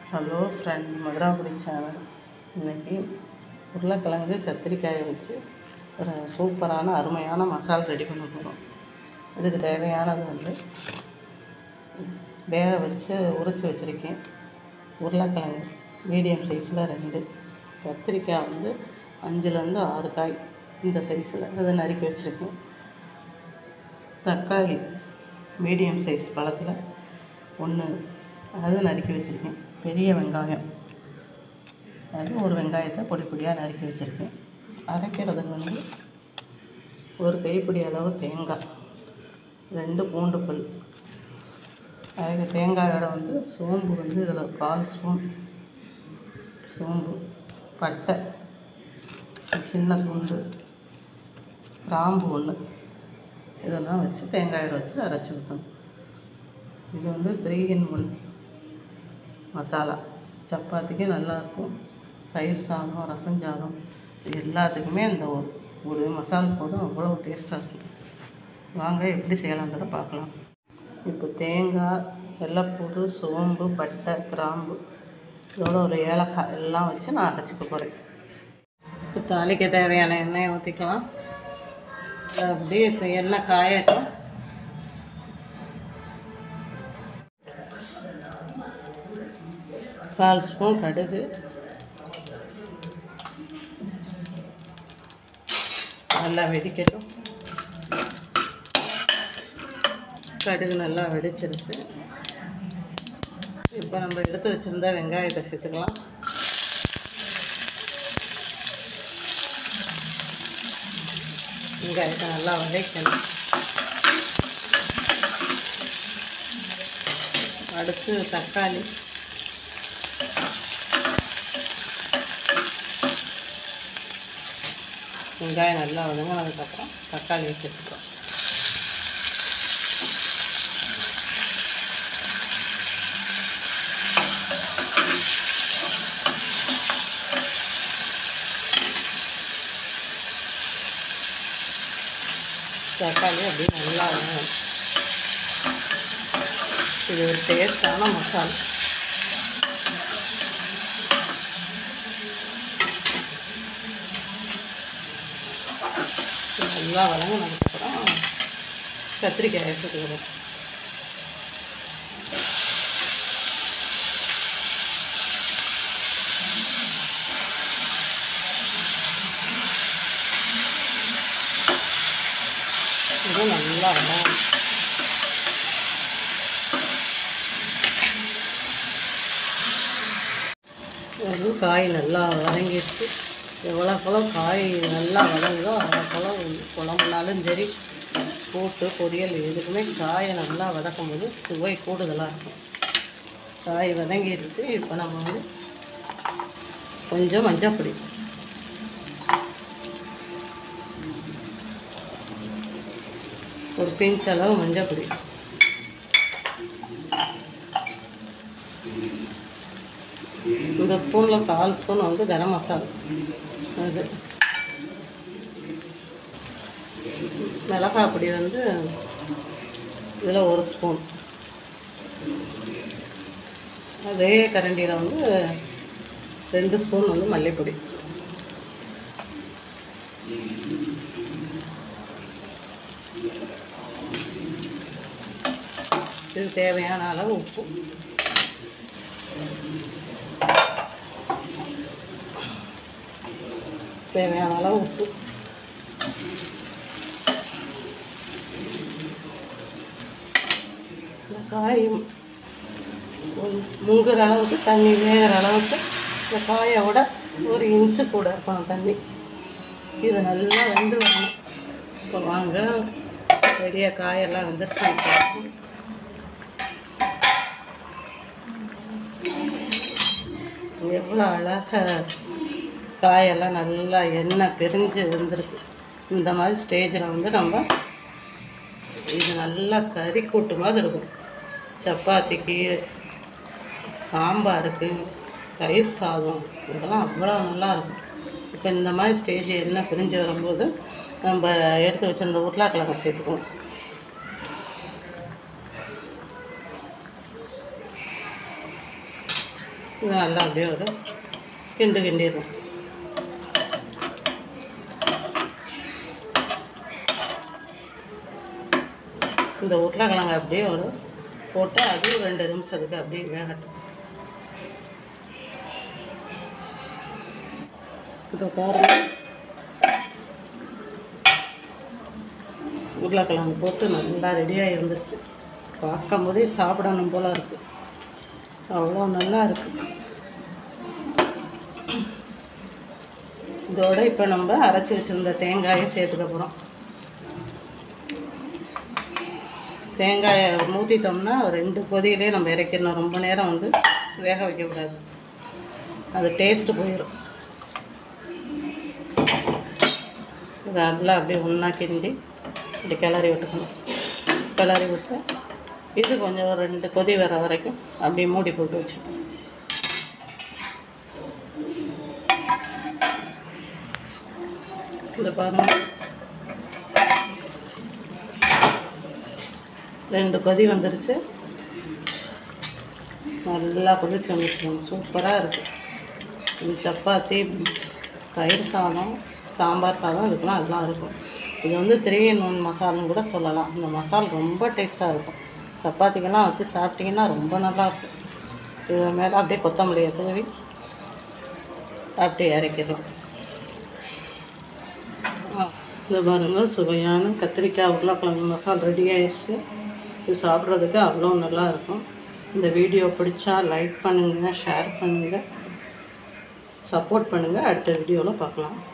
hello friend Madurapuri channel இன்றைக்கி உருளைக்கிழங்கு கத்திரிக்காயை வச்சு ஒரு சூப்பரான அருமையான மசால் ரெடி பண்ண போகிறோம் இதுக்கு தேவையானது வந்து வேக வச்சு உரித்து வச்சுருக்கேன் உருளைக்கிழங்கு மீடியம் சைஸில் ரெண்டு கத்திரிக்காய் வந்து அஞ்சுலேருந்து ஆறு காய் இந்த சைஸில் அதை நறுக்கி வச்சுருக்கேன் தக்காளி மீடியம் சைஸ் பழத்தில் ஒன்று அது நறுக்கி வச்சுருக்கேன் பெரிய வெங்காயம் அது ஒரு வெங்காயத்தை பொடி பொடியாக நறுக்கி வச்சுருக்கேன் அரைக்கிறதுக்கு வந்து ஒரு கைப்பிடி அளவு தேங்காய் ரெண்டு பூண்டு பல் அரைக்க தேங்காயோட வந்து சோம்பு வந்து இதில் கால் ஸ்பூன் சோம்பு பட்டை சின்ன துண்டு கிராம்பு ஒன்று இதெல்லாம் வச்சு தேங்காயோட வச்சு அரைச்சி ஊற்றணும் இது வந்து த்ரீ இன் ஒன் மசாலா சப்பாத்திக்கு நல்லாயிருக்கும் தயிர் சாதம் ரசம் சாதம் இது எல்லாத்துக்குமே இந்த ஒரு ஒரு மசாலா போதும் அவ்வளோ டேஸ்ட்டாக இருக்கும் வாங்க எப்படி செய்யலான்றதை பார்க்கலாம் இப்போ தேங்காய் வெள்ளைப்பூடு சோம்பு பட்டை கிராம்பு இதோட ஒரு ஏலக்காய் எல்லாம் வச்சு நான் அரைச்சிக்க போகிறேன் இப்போ தாளிக்க தேவையான எண்ணெயை ஊற்றிக்கலாம் அப்படியே இப்போ எண்ணெய் காயட்டும் கால் ஸ்பூன் கடுகு நல்லா வெடிக்கட்டும் கடுகு நல்லா வெடிச்சிருச்சு இப்போ நம்ம எடுத்து வச்சுருந்தா வெங்காயத்தை சேர்த்துக்கலாம் வெங்காயத்தை நல்லா வதக்கணும் அடுத்து தக்காளி வெங்காயம் நல்லா வதங்கினதுக்கப்புறம் தக்காளி சேர்த்துக்கலாம் தக்காளி அப்படியே நல்லா வதங்கணும் இது ஒரு டேஸ்டான மசாலா நல்லா வதங்கினதுக்கப்புறம் கத்திரிக்காயை சேர்த்துக்கிறோம் இது நல்லா வதங்கணும் அது காய் நல்லா வதங்கிடுச்சு எவ்வளோக்கெவ்வளோ காய் நல்லா வதங்குதோ அவ்வளோக்கெவ்வளோ குழம்புனாலும் சரி கூட்டு பொரியல் எதுக்குமே காயை நல்லா வதக்கும் போது சுவை கூடுதலாக இருக்கும் காய் வதங்கிடுச்சு இப்போ நம்ம வந்து கொஞ்சம் மஞ்சள் பொடி ஒரு பிஞ்ச் அளவு மஞ்சள் பொடி இந்த ஸ்பூனில் கால் ஸ்பூன் வந்து கரம் மசாலா அது மிளகாய் பொடி வந்து இதில் ஒரு ஸ்பூன் அதே கரண்டியில் வந்து ரெண்டு ஸ்பூன் வந்து மல்லிப்பொடி இது தேவையான அளவு உப்பு தேவையான அளவு உப்பு இந்த காயும் முங்குற அளவுக்கு தண்ணி வேகிற அளவுக்கு இந்த காயை விட ஒரு இன்ச்சு கூட இருக்கணும் தண்ணி இது நல்லா வெந்து வரணும் இப்போ வாங்க பெரிய காயெல்லாம் வெந்துருச்சு எவ்வளோ அழகாக காயெல்லாம் நல்லா எண்ணெய் பிரிஞ்சு வந்துருக்கு இந்த மாதிரி ஸ்டேஜில் வந்து நம்ம இது நல்லா கறி கூட்டு மாதிரி இருக்கும் சப்பாத்திக்கு சாம்பாருக்கு தயிர் சாதம் இதெல்லாம் அவ்வளோ நல்லா இருக்கும் இப்போ இந்த மாதிரி ஸ்டேஜ் எண்ணெய் பிரிஞ்சு வரும்போது நம்ம எடுத்து வச்சிருந்த உருளைக்கிழங்கு சேர்த்துக்கணும் இது நல்லா அப்படியே ஒரு கிண்டு கிண்டிடுவோம் இந்த உருளைக்கிழங்கு அப்படியே ஒரு போட்டு அதுவும் ரெண்டு நிமிஷத்துக்கு அப்படியே வேகட்டும் இதை பாருங்க உருளைக்கிழங்கு போட்டு நல்லா ரெடியாக இருந்துருச்சு பார்க்கும் போதே சாப்பிடணும் போல இருக்குது அவ்வளோ நல்லா இருக்குது இதோட இப்போ நம்ம அரைச்சி வச்சுருந்த தேங்காயும் சேர்த்துக்க போகிறோம் தேங்காயை ஊற்றிட்டோம்னா ஒரு ரெண்டு கொதியிலே நம்ம இறக்கிடணும் ரொம்ப நேரம் வந்து வேக வைக்கக்கூடாது அது டேஸ்ட்டு போயிடும் இதை நல்லா அப்படியே ஒன்றா கிண்டி இப்படி கிளறி விட்டுக்கணும் கிளறி விட்டு இது கொஞ்சம் ஒரு ரெண்டு கொதி வர வரைக்கும் அப்படியே மூடி போட்டு வச்சுட்டோம் இந்த பாருங்க ரெண்டு கொதி வந்துருச்சு நல்லா கொதிச்சு வந்துச்சு சூப்பராக இருக்குது இது சப்பாத்தி தயிர் சாதம் சாம்பார் சாதம் இதுக்கெல்லாம் எல்லாம் இருக்கும் இது வந்து த்ரீ இன் ஒன் மசால்னு கூட சொல்லலாம் இந்த மசால் ரொம்ப டேஸ்ட்டாக இருக்கும் சப்பாத்திக்கெல்லாம் வச்சு சாப்பிட்டிங்கன்னா ரொம்ப நல்லாயிருக்கும் இது மேலே அப்படியே கொத்தமல்லியை தூவி அப்படியே இறக்கிடும் இது பாருங்க சுவையான கத்திரிக்காய் உருளைக்கிழங்கு மசால் ரெடி ஆயிடுச்சு இது சாப்பிட்றதுக்கு அவ்வளோ நல்லா இருக்கும் இந்த வீடியோ பிடிச்சா லைக் பண்ணுங்கள் ஷேர் பண்ணுங்கள் சப்போர்ட் பண்ணுங்கள் அடுத்த வீடியோவில் பார்க்கலாம்